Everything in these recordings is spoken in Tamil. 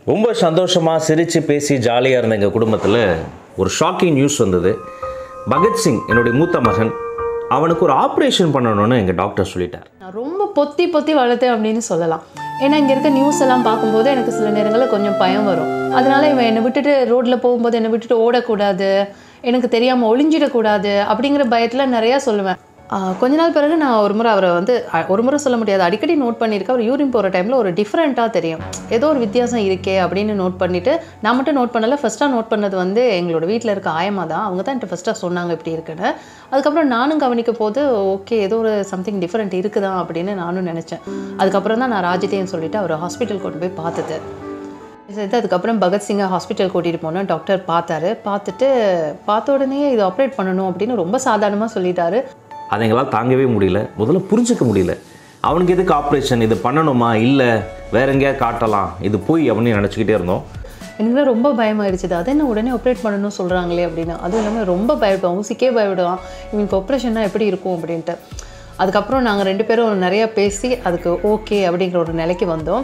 ரொம்ப சந்தோஷமாக சிரித்து பேசி ஜாலியாக இருந்த எங்கள் குடும்பத்தில் ஒரு ஷாக்கிங் நியூஸ் வந்தது பகத்சிங் என்னுடைய மூத்த மகன் அவனுக்கு ஒரு ஆப்ரேஷன் பண்ணணும்னு எங்கள் டாக்டர் சொல்லிட்டார் நான் ரொம்ப பொத்தி பொத்தி வளர்த்தேன் அப்படின்னு சொல்லலாம் ஏன்னா இங்கே இருக்க நியூஸ் எல்லாம் பார்க்கும்போது எனக்கு சில நேரங்களில் கொஞ்சம் பயம் வரும் அதனால இவன் என்னை விட்டுட்டு ரோட்டில் போகும்போது என்னை விட்டுட்டு ஓடக்கூடாது எனக்கு தெரியாமல் ஒளிஞ்சிடக்கூடாது அப்படிங்கிற பயத்தில் நிறையா சொல்லுவேன் ஆஹ் கொஞ்ச நாள் பிறகு நான் ஒரு முறை அவரை வந்து அ- ஒரு முறை சொல்ல முடியாது அடிக்கடி நோட் பண்ணியிருக்கேன் அவர் யூரின் போகிற டைமில் ஒரு டிஃப்ரெண்ட்டாக தெரியும் ஏதோ ஒரு வித்தியாசம் இருக்கே அப்படின்னு நோட் பண்ணிவிட்டு நான் மட்டும் நோட் பண்ணல ஃபஸ்ட்டாக நோட் பண்ணது வந்து எங்களோட வீட்டில் இருக்க ஆயமா தான் அவங்க தான் என்கிட்ட ஃபஸ்ட்டாக சொன்னாங்க இப்படி இருக்குன்னு அதுக்கப்புறம் நானும் கவனிக்க போது ஓகே ஏதோ ஒரு சம்திங் டிஃப்ரெண்ட் இருக்குதா அப்படின்னு நானும் நினச்சேன் அதுக்கப்புறம் தான் நான் ராஜித்தையும் சொல்லிட்டு அவர் ஹாஸ்பிட்டல் கொண்டு போய் பார்த்துட்டு சரி அதுக்கப்புறம் பகத்சிங்கை ஹாஸ்பிட்டல் கூட்டிகிட்டு போனோம் டாக்டர் பார்த்தாரு பார்த்துட்டு பார்த்த உடனே இது ஆப்ரேட் பண்ணணும் அப்படின்னு ரொம்ப சாதாரணமாக சொல்லிட்டாரு அதை எங்களால் தாங்கவே முடியல முதல்ல புரிஞ்சுக்க முடியல அவனுக்கு எதுக்கு ஆப்ரேஷன் இது பண்ணணுமா இல்லை வேற எங்கேயாவது காட்டலாம் இது போய் அப்படின்னு நினச்சிக்கிட்டே இருந்தோம் எனக்கு ரொம்ப பயமாயிருச்சு அது என்ன உடனே ஆப்ரேட் பண்ணணும்னு சொல்கிறாங்களே அப்படின்னு அதுவும் இல்லாமல் ரொம்ப பயப்படுவான் ஊசிக்கே பயப்படுவான் இவனுக்கு ஆப்ரேஷன்னா எப்படி இருக்கும் அப்படின்ட்டு அதுக்கப்புறம் நாங்கள் ரெண்டு பேரும் நிறையா பேசி அதுக்கு ஓகே அப்படிங்கிற ஒரு நிலைக்கு வந்தோம்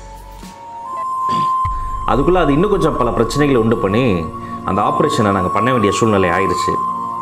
அதுக்குள்ளே அது இன்னும் கொஞ்சம் பல பிரச்சனைகளை உண்டு பண்ணி அந்த ஆப்ரேஷனை நாங்கள் பண்ண வேண்டிய சூழ்நிலை ஆயிடுச்சு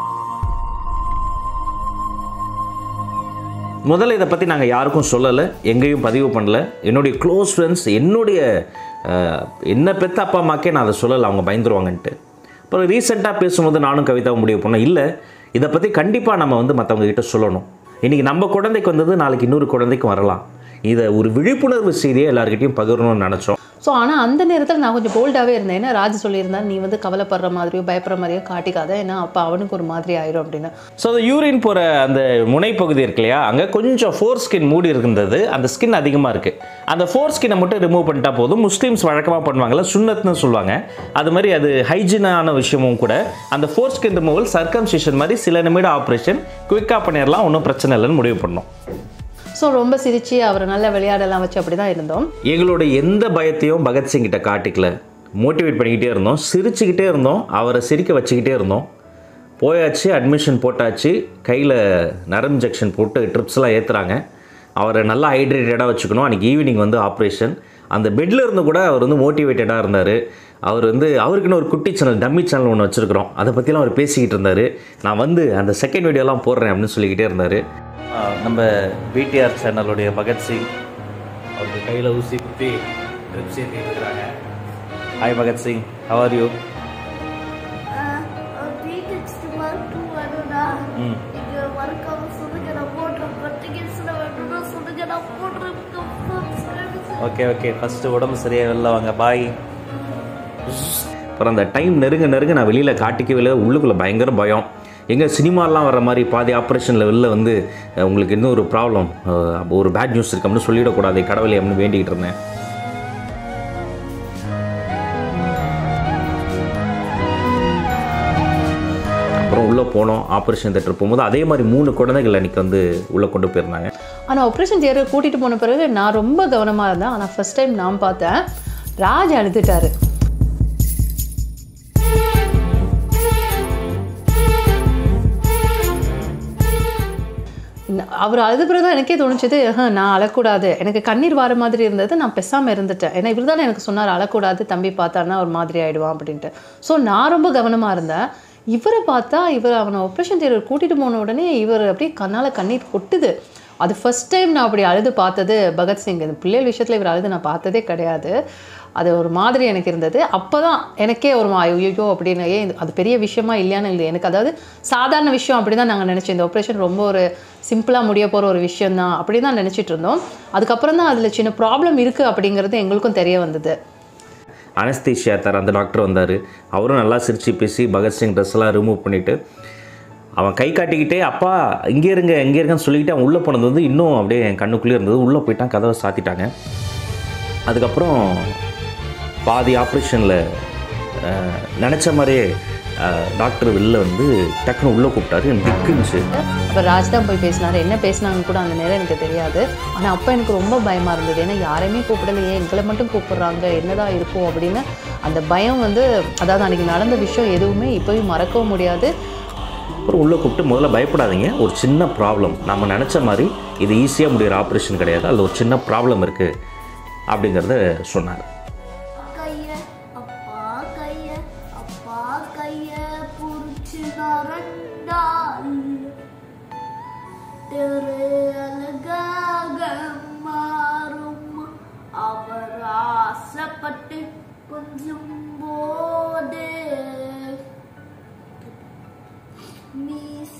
முதல்ல இதை பற்றி நாங்கள் யாருக்கும் சொல்லலை எங்கேயும் பதிவு பண்ணல என்னுடைய க்ளோஸ் ஃப்ரெண்ட்ஸ் என்னுடைய அஹ், என்ன பெத்த அப்பா அம்மாக்கே நான் அதை சொல்லலை அவங்க பயந்துருவாங்கன்ட்டு அப்புறம் ரீசெண்டாக பேசும்போது நானும் கவிதாவும் முடிவு பண்ணேன் இல்லை இதை பற்றி கண்டிப்பாக நம்ம வந்து மற்றவங்க கிட்ட சொல்லணும் இன்றைக்கி நம்ம குழந்தைக்கு வந்தது நாளைக்கு இன்னொரு குழந்தைக்கும் வரலாம் இதை ஒரு விழிப்புணர்வு செய்தியை எல்லாருக்கிட்டையும் பகிரணும்னு நினச்சோம் ஸோ ஆனால் அந்த நேரத்தில் நான் கொஞ்சம் போல்டாகவே இருந்தேன் ஏன்னா ராஜ் சொல்லியிருந்தேன் நீ வந்து கவலைப்படுற மாதிரியோ பயப்படுற மாதிரியோ காட்டிக்காத ஏன்னா அப்போ அவனுக்கு ஒரு மாதிரி ஆயிரும் அப்படின்னு ஸோ அந்த யூரின் போகிற அந்த முனைப்பகுதி இருக்கு இல்லையா அங்கே கொஞ்சம் ஃபோர் ஸ்கின் மூடி இருந்தது அந்த ஸ்கின் அதிகமாக இருக்குது அந்த ஃபோர் ஸ்கின்னை மட்டும் ரிமூவ் பண்ணிட்டா போதும் முஸ்லீம்ஸ் வழக்கமாக பண்ணுவாங்கல்ல சுன்னத்னு சொல்லுவாங்க அது மாதிரி அது ஹைஜீனான விஷயமும் கூட அந்த ஃபோர் ஸ்கின் ரிமூவல் சர்க்கம்சிஷன் மாதிரி சில நிமிடம் ஆப்ரேஷன் குயிக்காக பண்ணிடலாம் ஒன்றும் பிரச்சனை இல்லைன்னு முடிவு பண்ணோம் ஸோ ரொம்ப சிரித்து அவரை நல்லா விளையாடலாம் வச்சு அப்படி தான் இருந்தோம் எங்களோட எந்த பயத்தையும் பகத்சிங் கிட்ட காட்டிக்கல மோட்டிவேட் பண்ணிக்கிட்டே இருந்தோம் சிரிச்சுக்கிட்டே இருந்தோம் அவரை சிரிக்க வச்சுக்கிட்டே இருந்தோம் போயாச்சு அட்மிஷன் போட்டாச்சு கையில் நரம் இன்ஜெக்ஷன் போட்டு ட்ரிப்ஸ்லாம் ஏற்றுறாங்க அவரை நல்லா ஹைட்ரேட்டடாக வச்சுக்கணும் அன்றைக்கி ஈவினிங் வந்து ஆப்ரேஷன் அந்த பெட்டில் இருந்து கூட அவர் வந்து மோட்டிவேட்டடாக இருந்தார் அவர் வந்து அவருக்குன்னு ஒரு குட்டி சேனல் டம்மி சேனல் ஒன்று வச்சுருக்கிறோம் அதை பற்றிலாம் அவர் பேசிக்கிட்டு இருந்தார் நான் வந்து அந்த செகண்ட் வீடியோலாம் போடுறேன் அப்படின்னு சொல்லிக்கிட்டே இருந்தார் நம்ம பிடிஆர் சேனலுடைய பகத்சிங் அவருக்கு கையில் ஊசி குத்தி ட்ரிப்ஸ் ஏற்றிட்டு இருக்கிறாங்க hi Bhagat Singh how are you teachers mark வேணும்னா ம் இங்க மறக்காம சொல்லுங்க நான் போடுறேன் பத்து கிட்ஸ்ல வேணும்னா சொல்லுங்க நான் போடுறேன் ஓகே ஓகே ஃபஸ்ட்டு உடம்பு சரியாக வெளில வாங்க பாய் அப்புறம் அந்த டைம் நெருங்க நெருங்க நான் வெளியில் காட்டிக்கவே இல்லை உள்ளுக்குள்ளே பயங்கர பயம் எங்கே சினிமாலாம் வர மாதிரி பாதி ஆப்ரேஷனில் வெளில வந்து அஹ், உங்களுக்கு இன்னும் ஒரு ப்ராப்ளம் ஒரு பேட் நியூஸ் இருக்கு அப்படின்னு சொல்லிடக்கூடாது கடவுளை அப்படின்னு வேண்டிக்கிட்டு இருந்தேன் அப்புறம் உள்ளே போனோம் ஆப்ரேஷன் தேட்டர் போகும்போது அதே மாதிரி மூணு குழந்தைகள் அன்றைக்கி வந்து உள்ளே கொண்டு போயிருந்தாங்க ஆனால் ஆப்ரேஷன் தியேட்டர் கூட்டிகிட்டு போன பிறகு நான் ரொம்ப கவனமாக இருந்தேன் ஆனால் ஃபர்ஸ்ட் டைம் நான் பார்த்தேன் ராஜ் அழுதுட்டாரு ந- அவர் அழுது பிறகு தான் எனக்கே தோணுச்சது "ஆஹா, நான் அழக்கூடாது எனக்கு கண்ணீர் வர மாதிரி இருந்தது நான் பெசாமல் இருந்துட்டேன் ஏன்னா இவர் தானே எனக்கு சொன்னார் அழக்கூடாது தம்பி பார்த்தாருன்னா ஒரு மாதிரி ஆயிடுவான் அப்படின்ட்டு ஸோ நான் ரொம்ப கவனமாக இருந்தேன் இவரை பார்த்தா இவர் அவனை ஆப்ரேஷன் தியேட்டர் கூட்டிகிட்டு போன உடனே இவர் அப்படியே கண்ணால் கண்ணீர் கொட்டுது அது ஃபர்ஸ்ட் டைம் நான் அப்படி அழுது பார்த்தது பகத்சிங் இந்த பிள்ளைகள் விஷயத்தில் இவர் அழுது நான் பார்த்ததே கிடையாது அது ஒரு மாதிரி எனக்கு இருந்தது அப்போ தான் எனக்கே ஒரு மா- ஐயோ அப்படின்னு ஏன் இது- அது பெரிய விஷயமா இல்லையான்னு இல்லை எனக்கு அதாவது சாதாரண விஷயம் அப்படி தான் நாங்கள் நினச்சோம் இந்த ஆப்ரேஷன் ரொம்ப ஒரு சிம்பிளாக முடிய போகிற ஒரு விஷயம் தான் அப்படி தான் நினச்சிட்டு இருந்தோம் அதுக்கப்புறம் தான் அதில் சின்ன ப்ராப்ளம் இருக்குது அப்படிங்கிறது எங்களுக்கும் தெரிய வந்தது அனஸ்தீஷியா தர அந்த டாக்டர் வந்தார் அவரும் நல்லா சிரித்து பேசி பகத்சிங் ட்ரெஸ்லாம் ரிமூவ் பண்ணிவிட்டு அவன் கை காட்டிக்கிட்டே அப்பா இங்கே இருங்க இங்கே இருங்கன்னு சொல்லிக்கிட்டு அவன் உள்ளே போனது வந்து இன்னும் அப்படியே என் கண்ணுக்குள்ளே இருந்தது உள்ளே போயிட்டான் கதவை சாத்திட்டாங்க அதுக்கப்புறம் பாதி ஆப்ரேஷனில் நினச்ச மாதிரியே அஹ், டாக்டர் வெளில வந்து டக்குன்னு உள்ளே கூப்பிட்டாரு எனக்கு திக்குச்சு அப்போ ராஜ் தான் போய் பேசினாரு என்ன பேசினாங்கன்னு கூட அந்த நேரம் எனக்கு தெரியாது ஆனால் அப்போ எனக்கு ரொம்ப பயமாக இருந்தது ஏன்னா யாரையுமே கூப்பிடலையே எங்களை மட்டும் கூப்பிடுறாங்க என்னதான் இருக்கும் அப்படின்னு அந்த பயம் வந்து அதாவது அன்றைக்கி நடந்த விஷயம் எதுவுமே இப்போயும் மறக்கவும் முடியாது அப்புறம் உள்ளே கூப்பிட்டு முதல்ல பயப்படாதீங்க ஒரு சின்ன ப்ராப்ளம் நம்ம நினச்ச மாதிரி இது ஈஸியாக முடிகிற ஆப்ரேஷன் கிடையாது அதில் ஒரு சின்ன ப்ராப்ளம் இருக்குது அப்படிங்கிறத சொன்னார் அக்கா திரு அழகாக மாறும் அவர் ஆசைப்பட்டு கொஞ்சம் போது மீச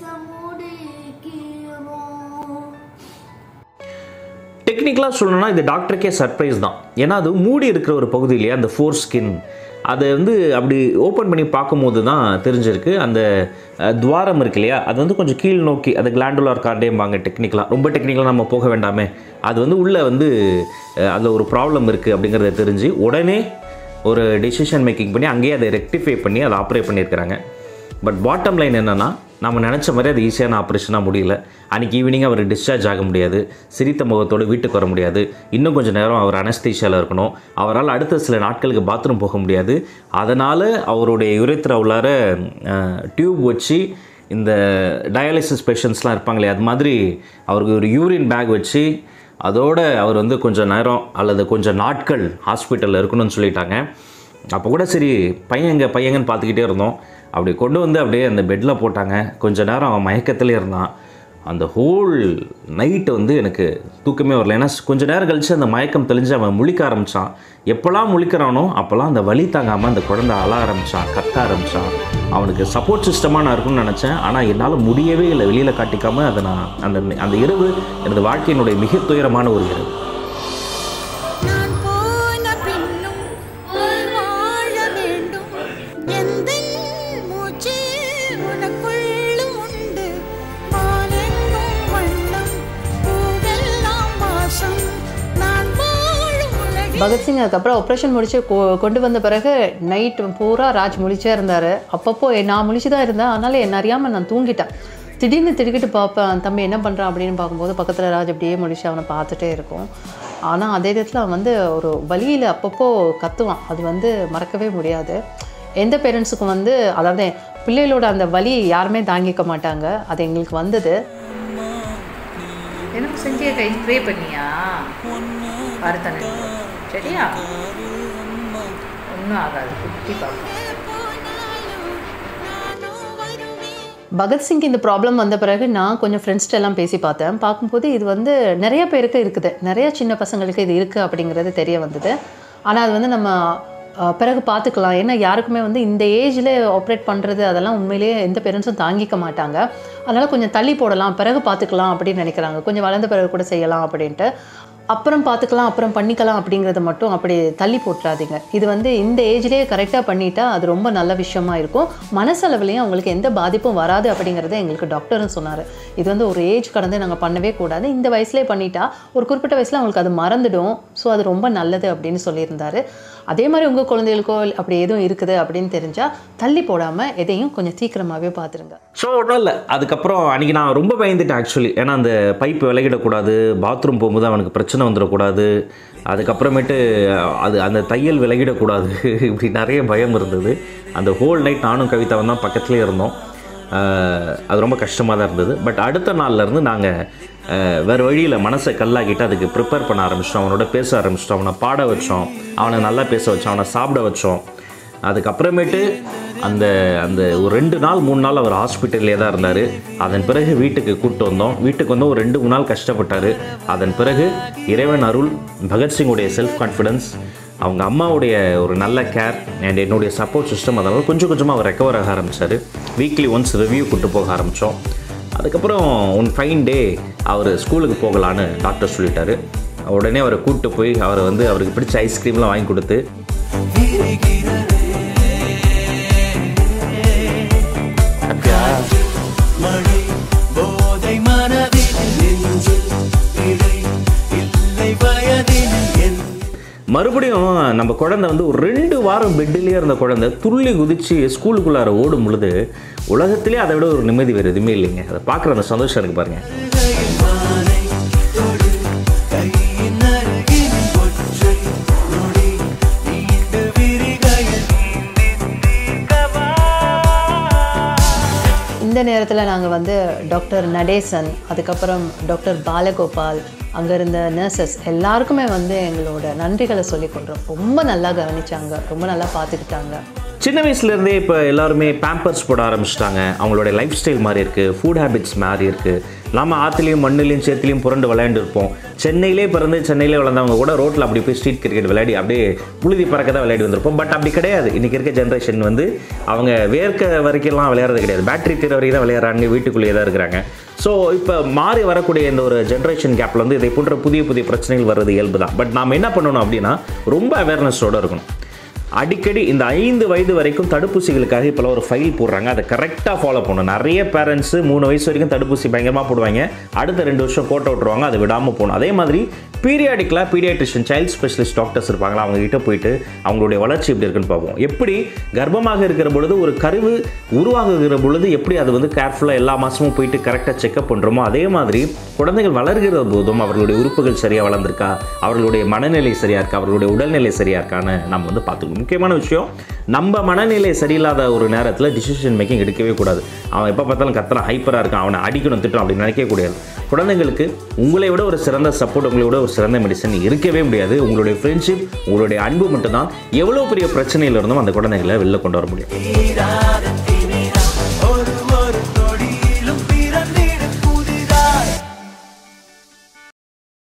முடிக்கிறோம் டெக்னிக்கலாக சொல்லணும்னா இது டாக்டருக்கே சர்ப்ரைஸ் தான் ஏன்னா அது மூடி இருக்கிற ஒரு பகுதி இல்லையா அந்த ஃபோர் ஸ்கின் அதை வந்து அப்படி ஓப்பன் பண்ணி பார்க்கும்போது தான் தெரிஞ்சிருக்கு அந்த அஹ், துவாரம் இருக்கு இல்லையா அது வந்து கொஞ்சம் கீழ் நோக்கி அது கிளாண்டுலார் கார்டேம்பாங்க டெக்னிக்கலாக ரொம்ப டெக்னிக்கலாக நம்ம போக வேண்டாமே அது வந்து உள்ளே வந்து அதில் ஒரு ப்ராப்ளம் இருக்குது அப்படிங்கிறத தெரிஞ்சு உடனே ஒரு டெசிஷன் மேக்கிங் பண்ணி அங்கேயே அதை ரெக்டிஃபை பண்ணி அதை ஆப்ரேட் பண்ணியிருக்கிறாங்க பட் பாட்டம் லைன் என்னென்னா நம்ம நினச்ச மாதிரி அது ஈஸியான ஆப்ரேஷனாக முடியல அன்றைக்கி ஈவினிங் அவர் டிஸ்சார்ஜ் ஆக முடியாது சிரித்த முகத்தோடு வீட்டுக்கு வர முடியாது இன்னும் கொஞ்சம் நேரம் அவர் அனஸ்தீஷியாவில் இருக்கணும் அவரால் அடுத்த சில நாட்களுக்கு பாத்ரூம் போக முடியாது அதனால் அவருடைய யுரேத்ரா உள்ளார டியூப் வச்சு இந்த டயாலிசிஸ் பேஷண்ட்ஸ்லாம் இருப்பாங்களே அது மாதிரி அவருக்கு ஒரு யூரின் பேக் வச்சு அதோட அவர் வந்து கொஞ்சம் நேரம் அல்லது கொஞ்சம் நாட்கள் ஹாஸ்பிட்டலில் இருக்கணும்னு சொல்லிட்டாங்க அப்போ கூட சரி பையங்க பையங்கன்னு பார்த்துக்கிட்டே இருந்தோம் அப்படி கொண்டு வந்து அப்படியே அந்த பெட்டில் போட்டாங்க கொஞ்ச நேரம் அவன் மயக்கத்திலே இருந்தான் அந்த ஹோல் நைட்டு வந்து எனக்கு தூக்கமே வரல ஏன்னா கொஞ்ச நேரம் கழித்து அந்த மயக்கம் தெளிஞ்சு அவன் முழிக்க ஆரம்பித்தான் எப்போல்லாம் முழிக்கிறானோ அப்போல்லாம் அந்த வலி தாங்காமல் அந்த குழந்தை அழ ஆரம்பித்தான் கத்த ஆரம்பித்தான் அவனுக்கு சப்போர்ட் சிஸ்டமாக நான் இருக்கும்னு நினச்சேன் ஆனால் என்னால் முடியவே இல்லை வெளியில் காட்டிக்காமல் அதை நான் அந்த அந்த இரவு எனது வாழ்க்கையினுடைய மிக துயரமான ஒரு இரவு நான் போன பின்னும் நீ வாழ வேண்டும் எந்தன் மூச்சு உனக்குள்ளும் உண்டு வானெங்கும் வண்ணம் பூவெல்லாம் வாசம் நான் வாழும் உலகில் பகத்சிங் அதுக்கப்புறம் ஆப்ரேஷன் முடிச்சு கொ- கொண்டு வந்த பிறகு நைட் பூரா ராஜ் முழிச்சே இருந்தார் அப்பப்போ நான் முழிச்சு தான் இருந்தேன் அதனால என்ன அறியாமல் நான் தூங்கிட்டேன் திடீர்னு திடுக்கிட்டு பார்ப்பேன் தம்பி என்ன பண்ணுறான் அப்படின்னு பார்க்கும்போது பக்கத்தில் ராஜ் அப்படியே முழிச்சு அவனை பார்த்துட்டே இருக்கும் ஆனால் அதே இடத்துல அவன் வந்து ஒரு வழியில் அப்பப்போ கத்துவான் அது வந்து மறக்கவே முடியாது எந்த பேரண்ட்ஸுக்கும் வந்து அதாவது பிள்ளைகளோட அந்த வலி யாருமே தாங்கிக்க மாட்டாங்க அது எங்களுக்கு வந்தது எனக்கு செஞ்ச கை ப்ரே பண்ணியா பார்த்தனே சரியா ஒன்றும் ஆகாது குட்டி பார்க்கும் போனாலும் நானும் வருவேன் பகத்சிங்க்கு இந்த ப்ராப்ளம் வந்த பிறகு நான் கொஞ்சம் ஃப்ரெண்ட்ஸ்கிட்ட எல்லாம் பேசி பார்த்தேன் பார்க்கும்போது இது வந்து நிறைய பேருக்கு இருக்குது நிறைய சின்ன பசங்களுக்கு இது இருக்குது அப்படிங்கிறது தெரிய வந்தது ஆனால் அது வந்து நம்ம அஹ், பிறகு பார்த்துக்கலாம் ஏன்னா யாருக்குமே வந்து இந்த ஏஜில் ஆப்ரேட் பண்ணுறது அதெல்லாம் உண்மையிலேயே எந்த பேரண்ட்ஸும் தாங்கிக்க மாட்டாங்க அதனால் கொஞ்சம் தள்ளி போடலாம் பிறகு பார்த்துக்கலாம் அப்படின்னு நினைக்கிறாங்க கொஞ்சம் வளர்ந்த பிறகு கூட செய்யலாம் அப்படின்ட்டு அப்புறம் பார்த்துக்கலாம் அப்புறம் பண்ணிக்கலாம் அப்படிங்கிறத மட்டும் அப்படி தள்ளி போட்டுறாதீங்க இது வந்து இந்த ஏஜ்லேயே கரெக்டாக பண்ணிட்டா அது ரொம்ப நல்ல விஷயமா இருக்கும் மனசளவுலையும் அவங்களுக்கு எந்த பாதிப்பும் வராது அப்படிங்கிறத எங்களுக்கு டாக்டரும் சொன்னார் இது வந்து ஒரு ஏஜ் கடந்து நாங்கள் பண்ணவே கூடாது இந்த வயசுலேயே பண்ணிட்டா ஒரு குறிப்பிட்ட வயசில் அவங்களுக்கு அது மறந்துடும் ஸோ அது ரொம்ப நல்லது அப்படின்னு சொல்லியிருந்தாரு அதே மாதிரி உங்கள் குழந்தைகளுக்கோ அப்படி எதுவும் இருக்குது அப்படின்னு தெரிஞ்சால் தள்ளி போடாமல் எதையும் கொஞ்சம் சீக்கிரமாகவே பார்த்துருங்க ஸோ ஒன்றும் இல்லை அதுக்கப்புறம் அன்றைக்கி நான் ரொம்ப பயந்துட்டேன் ஆக்சுவலி ஏன்னா அந்த பைப் விலகிடக்கூடாது பாத்ரூம் போகும்போது அவனுக்கு பிரச்சனை வந்துடக்கூடாது அதுக்கப்புறமேட்டு அது அந்த தையல் விலகிடக்கூடாது இப்படி நிறைய பயம் இருந்தது அந்த ஹோல் நைட் நானும் கவிதாவும் தான் பக்கத்துலேயே இருந்தோம் ஆஹ் அது ரொம்ப கஷ்டமாக தான் இருந்தது பட் அடுத்த நாள்லேருந்து நாங்கள் வேறு வழியில் மனசை கல்லாக்கிட்டு அதுக்கு ப்ரிப்பேர் பண்ண ஆரம்பிச்சிட்டோம் அவனோட பேச ஆரம்பிச்சிட்டோம் அவனை பாட வச்சோம் அவனை நல்லா பேச வச்சோம் அவனை சாப்பிட வச்சோம் அதுக்கப்புறமேட்டு அந்த அந்த ஒரு ரெண்டு நாள் மூணு நாள் அவர் ஹாஸ்பிட்டல்லே தான் இருந்தார் அதன் பிறகு வீட்டுக்கு கூப்பிட்டு வந்தோம் வீட்டுக்கு வந்து ஒரு ரெண்டு மூணு நாள் கஷ்டப்பட்டார் அதன் பிறகு இறைவன் அருள் பகத்சிங்குடைய செல்ஃப் கான்ஃபிடன்ஸ் அவங்க அம்மாவுடைய ஒரு நல்ல கேர் அண்ட் என்னுடைய சப்போர்ட் சிஸ்டம் அதனால் கொஞ்சம் கொஞ்சமாக அவர் ரெக்கவர் ஆக ஆரம்பித்தார் வீக்லி ஒன்ஸ் ரிவ்யூ கூட்டு போக ஆரம்பித்தோம் அதுக்கப்புறம் ஒன் ஃபைன் டே அவர் ஸ்கூலுக்கு போகலான்னு டாக்டர் சொல்லிட்டாரு உடனே அவரை கூப்பிட்டு போய் அவரை வந்து அவருக்கு பிடிச்ச ஐஸ்கிரீம்லாம் வாங்கி கொடுத்து மழை போதை மனதில் நெஞ்சில் இடை இல்லை வயதில் என் மறுபடியும் நம்ம குழந்தை வந்து ஒரு ரெண்டு வாரம் பெட்டிலே இருந்த குழந்தை துள்ளி குதிச்சு ஸ்கூலுக்குள்ளார ஓடும் பொழுது உலகத்திலே அதை விட ஒரு நிம்மதி வேறு எதுவுமே இல்லைங்க அதை பார்க்குற அந்த சந்தோஷம் இருக்கு பாருங்க கையில் மாலை தொடு கையின் அருகில் ஒற்றை நொடி நீண்டு விரிகையில் நீந்திருக்கவா இந்த நேரத்தில் நாங்கள் வந்து டாக்டர் நடேசன் அதுக்கப்புறம் டாக்டர் பாலகோபால் அங்கே இருந்த நர்சஸ் எல்லாருக்குமே வந்து எங்களோட நன்றிகளை சொல்லிக் கொள்கிறோம் ரொம்ப நல்லா கவனிச்சாங்க ரொம்ப நல்லா பார்த்துக்கிட்டாங்க சின்ன வயசுலேருந்தே இப்போ எல்லாருமே பேம்பர்ஸ் போட ஆரம்பிச்சிட்டாங்க அவங்களோட லைஃப் ஸ்டைல் மாதிரி இருக்குது ஃபுட் ஹேபிட்ஸ் மாதிரி இருக்குது நம்ம ஆற்றுலையும் மண்ணுலையும் சேத்துலையும் புரண்டு விளையாண்டு இருப்போம் சென்னையிலே பிறந்து சென்னையிலே வளர்ந்தவங்க கூட ரோட்டில் அப்படி போய் ஸ்ட்ரீட் கிரிக்கெட் விளையாடி அப்படியே புழுதி பறக்க தான் விளையாடி வந்திருப்போம் பட் அப்படி கிடையாது இன்றைக்கி இருக்க ஜென்ரேஷன் வந்து அவங்க வேர்க்க வரைக்கும்லாம் விளையாடுறது கிடையாது பேட்டரி தீர வரைக்கும் தான் விளையாடுறாங்க வீட்டுக்குள்ளேயே தான் இருக்கிறாங்க ஸோ இப்போ மாறி வரக்கூடிய இந்த ஒரு ஜென்ரேஷன் கேப்பில் வந்து இதை போன்ற புதிய புதிய பிரச்சனைகள் வர்றது இயல்பு தான் பட் நாம் என்ன பண்ணணும் அப்படின்னா ரொம்ப அவேர்னஸோடு இருக்கணும் அடிக்கடி இந்த ஐந்து வயது வரைக்கும் தடுப்பூசிகளுக்காக இப்போ ஒரு ஃபைல் போடுறாங்க அதை கரெக்டாக ஃபாலோ பண்ணணும் நிறைய பேரண்ட்ஸு மூணு வயசு வரைக்கும் தடுப்பூசி பயங்கரமாக போடுவாங்க அடுத்த ரெண்டு வருஷம் கோட்டை விட்டுருவாங்க அதை விடாமல் போகணும் அதே மாதிரி பீரியாடிக்கலாக பீடியாட்ரிஷியன் சைல்ட் ஸ்பெஷலிஸ்ட் டாக்டர்ஸ் இருப்பாங்களா அவங்க கிட்ட போயிட்டு அவங்களுடைய வளர்ச்சி எப்படி இருக்குன்னு பார்ப்போம் எப்படி கர்ப்பமாக இருக்கிற பொழுது ஒரு கருவு உருவாகுகிற பொழுது எப்படி அது வந்து கேர்ஃபுல்லாக எல்லா மாதமும் போயிட்டு கரெக்டாக செக்அப் பண்ணுறோமோ அதே மாதிரி குழந்தைகள் வளர்கிற போதும் அவர்களுடைய உறுப்புகள் சரியாக வளர்ந்துருக்கா அவர்களுடைய மனநிலை சரியாக இருக்கா அவர்களுடைய உடல்நிலை சரியாக இருக்கான்னு நம்ம வந்து பார்த்துக்கணும் முக்கியமான விஷயம் நம்ம மனநிலை சரியில்லாத ஒரு நேரத்தில் டிசிஷன் மேக்கிங் எடுக்கவே கூடாது அவன் எப்போ பார்த்தாலும் கத்துறான் ஹைப்பராக இருக்கான் அவனை அடிக்கணும் திட்டணும் அப்படின்னு நினைக்கவே கூடாது குழந்தைங்களுக்கு உங்களை விட ஒரு சிறந்த சப்போர்ட் உங்களை விட ஒரு சிறந்த மெடிசன் இருக்கவே முடியாது உங்களுடைய ஃப்ரெண்ட்ஷிப் உங்களுடைய அன்பு மட்டும்தான் எவ்வளோ பெரிய பிரச்சனையில இருந்தும் அந்த குழந்தைகளை வெளில கொண்டு வர முடியும் தீராத